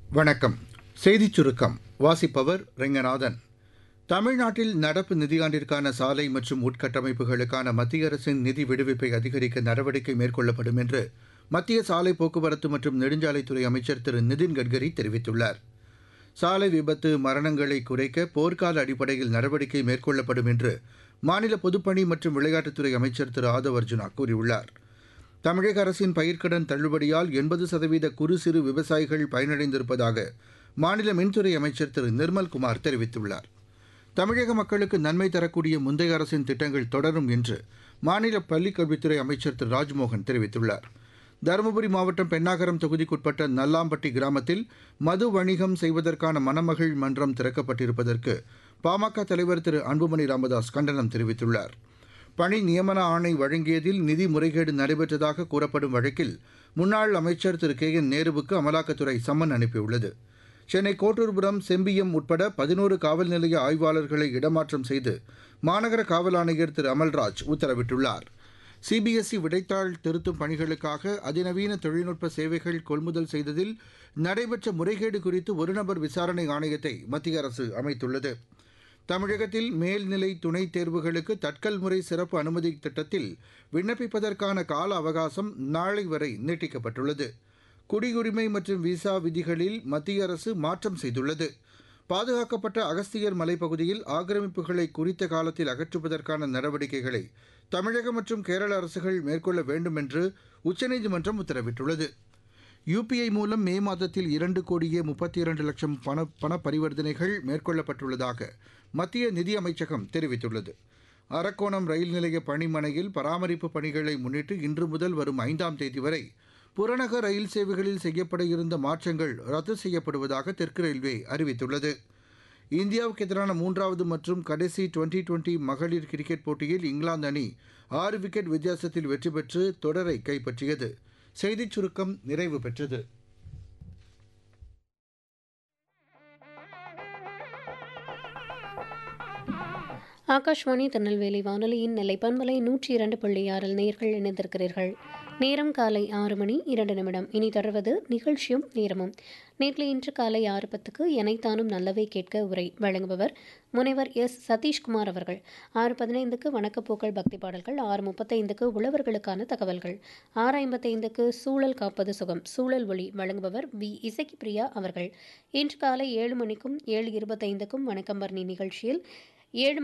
வணக்கம் செய்திச் சுருக்கம் வாசிப்பவர் ரெங்கநாதன் தமிழ்நாட்டில் நடப்பு நிதியாண்டிற்கான சாலை மற்றும் உட்கட்டமைப்புகளுக்கான மத்திய அரசின் நிதி விடுவிப்பை அதிகரிக்க நடவடிக்கை மேற்கொள்ளப்படும் என்று மத்திய சாலை போக்குவரத்து மற்றும் நெடுஞ்சாலைத்துறை அமைச்சர் திரு நிதின் கட்கரி தெரிவித்துள்ளார் சாலை விபத்து மரணங்களை குறைக்க போர்க்கால அடிப்படையில் நடவடிக்கை மேற்கொள்ளப்படும் என்று மாநில பொதுப்பணி மற்றும் விளையாட்டுத்துறை அமைச்சர் திரு ஆதவ் அர்ஜுனா கூறியுள்ளார் தமிழக அரசின் பயிர்க்கடன் தள்ளுபடியால் எண்பது சதவீத குறு சிறு விவசாயிகள் பயனடைந்திருப்பதாக மாநில மின்துறை அமைச்சர் திரு நிர்மல்குமார் தெரிவித்துள்ளார் தமிழக மக்களுக்கு நன்மை தரக்கூடிய முந்தைய அரசின் திட்டங்கள் தொடரும் என்று மாநில பள்ளிக்கல்வித்துறை அமைச்சர் திரு ராஜ்மோகன் தெரிவித்துள்ளார் தருமபுரி மாவட்டம் பெண்ணாகரம் தொகுதிக்குட்பட்ட நல்லாம்பட்டி கிராமத்தில் மது வணிகம் செய்வதற்கான மணமகள் மன்றம் திறக்கப்பட்டிருப்பதற்கு பாமக தலைவர் திரு அன்புமணி ராமதாஸ் கண்டனம் தெரிவித்துள்ளார் பணி நியமன ஆணை வழங்கியதில் நிதி முறைகேடு நடைபெற்றதாக கூறப்படும் வழக்கில் முன்னாள் அமைச்சர் திரு கே என் நேருவுக்கு அமலாக்கத்துறை சம்மன் அனுப்பியுள்ளது சென்னை கோட்டூர்புரம் செம்பியம் உட்பட பதினோரு காவல் நிலைய ஆய்வாளர்களை இடமாற்றம் செய்து மாநகர காவல் ஆணையர் திரு அமல்ராஜ் உத்தரவிட்டுள்ளார் சிபிஎஸ்இ விடைத்தாள் திருத்தும் பணிகளுக்காக அதிநவீன தொழில்நுட்ப சேவைகள் கொள்முதல் செய்ததில் நடைபெற்ற முறைகேடு குறித்து ஒருநபர் விசாரணை ஆணையத்தை மத்திய அரசு அமைத்துள்ளது தமிழகத்தில் மேல்நிலை துணைத் தேர்வுகளுக்கு தட்கல் முறை சிறப்பு அனுமதி திட்டத்தில் விண்ணப்பிப்பதற்கான கால அவகாசம் நாளை வரை நீட்டிக்கப்பட்டுள்ளது குடியுரிமை மற்றும் விசா விதிகளில் மத்திய அரசு மாற்றம் செய்துள்ளது பாதுகாக்கப்பட்ட அகஸ்தியர் மலைப்பகுதியில் ஆக்கிரமிப்புகளை குறித்த காலத்தில் அகற்றுவதற்கான நடவடிக்கைகளை தமிழக மற்றும் கேரள அரசுகள் மேற்கொள்ள வேண்டும் என்று உச்சநீதிமன்றம் உத்தரவிட்டுள்ளது யுபிஐ மூலம் மே மாதத்தில் இரண்டு கோடியே முப்பத்தி இரண்டு லட்சம் பண பண பரிவர்த்தனைகள் மேற்கொள்ளப்பட்டுள்ளதாக மத்திய நிதியமைச்சகம் தெரிவித்துள்ளது அரக்கோணம் ரயில் நிலைய பணிமனையில் பராமரிப்பு பணிகளை முன்னிட்டு இன்று முதல் வரும் ஐந்தாம் தேதி வரை புறநகர் ரயில் சேவைகளில் செய்யப்பட இருந்த மாற்றங்கள் ரத்து செய்யப்படுவதாக தெற்கு ரயில்வே அறிவித்துள்ளது இந்தியாவுக்கு எதிரான மூன்றாவது மற்றும் கடைசி டுவெண்டி டுவெண்டி மகளிர் கிரிக்கெட் போட்டியில் இங்கிலாந்து அணி ஆறு விக்கெட் வித்தியாசத்தில் வெற்றி பெற்று தொடரை கைப்பற்றியது செய்திச் சுருக்கம் நிறைவு பெற்றது ஆகாஷ்வாணி திருநெல்வேலி வானொலியின் நெல்லை பண்பலை நூற்றி இரண்டு புள்ளி ஆறில் நேர்கள் இணைந்திருக்கிறீர்கள் நேரம் காலை ஆறு மணி இரண்டு நிமிடம் இனி தொடர்வது நிகழ்ச்சியும் நேரமும் நேற்று இன்று காலை ஆறு பத்துக்கு எனைத்தானும் நல்லவை கேட்க உரை வழங்குபவர் முனைவர் எஸ் சதீஷ்குமார் அவர்கள் ஆறு பதினைந்துக்கு வணக்கப்போக்கள் பக்தி பாடல்கள் ஆறு முப்பத்தைந்துக்கு உழவர்களுக்கான தகவல்கள் ஆறு ஐம்பத்தைந்துக்கு சூழல் காப்பது சுகம் சூழல் ஒளி வழங்குபவர் வி இசக்கி பிரியா அவர்கள் இன்று காலை ஏழு மணிக்கும் ஏழு இருபத்தைந்துக்கும் வணக்கம் பர்ணி நிகழ்ச்சியில் ஏழு